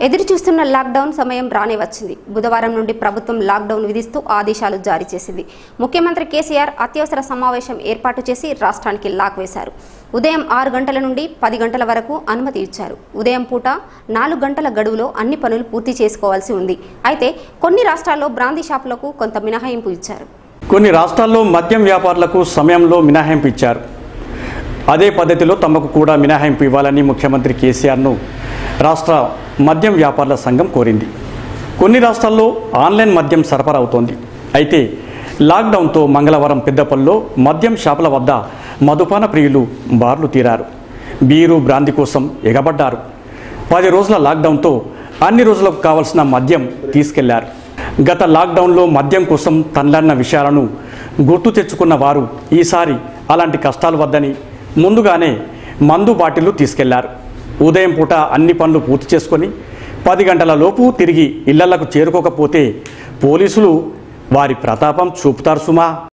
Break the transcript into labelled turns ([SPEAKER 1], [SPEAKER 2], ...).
[SPEAKER 1] ఎదురు చూస్తున్న లాక్డౌన్ సమయం రానే వచ్చింది బుధవారం నుండి ప్రభుత్వం లాక్డౌన్ విధిస్తూ ఆదేశాలు జారీ చేసింది ముఖ్యమంత్రి కేసీఆర్ అత్యవసర సమావేశం ఏర్పాటు చేసి రాష్ట్రానికి లాక్ వేశారు ఉదయం ఆరు గంటల నుండి పది గంటల వరకు అనుమతి ఇచ్చారు ఉదయం పూట నాలుగు గంటల గడువులో అన్ని పనులు పూర్తి చేసుకోవాల్సి ఉంది అయితే కొన్ని రాష్ట్రాల్లో బ్రాందీ షాపులకు కొంత మినహాయింపు ఇచ్చారు
[SPEAKER 2] కొన్ని రాష్ట్రాల్లో మద్యం వ్యాపారులకు సమయంలో మినహాయింపు ఇచ్చారు అదే పద్ధతిలో తమకు కూడా మినహాయింపు ఇవ్వాలని ముఖ్యమంత్రి కేసీఆర్ను రాష్ట్ర మద్యం వ్యాపారుల సంఘం కోరింది కొన్ని రాష్ట్రాల్లో ఆన్లైన్ మద్యం సరఫరా అవుతోంది అయితే లాక్డౌన్తో మంగళవారం పెద్దపల్లిలో మద్యం షాపుల వద్ద మదుపాన ప్రియులు బార్లు తీరారు బీరు బ్రాంతి కోసం ఎగబడ్డారు పది రోజుల లాక్డౌన్తో అన్ని రోజులకు కావలసిన మద్యం తీసుకెళ్లారు గత లాక్డౌన్లో మద్యం కోసం తనలన్న విషయాలను గుర్తు తెచ్చుకున్న వారు ఈసారి అలాంటి కష్టాలు వద్దని ముందుగానే మందు బాటిళ్లు తీసుకెళ్లారు ఉదయం పూట అన్ని పనులు పూర్తి చేసుకొని పది గంటల లోపు తిరిగి ఇళ్లకు చేరుకోకపోతే పోలీసులు వారి ప్రతాపం చూపుతారు సుమా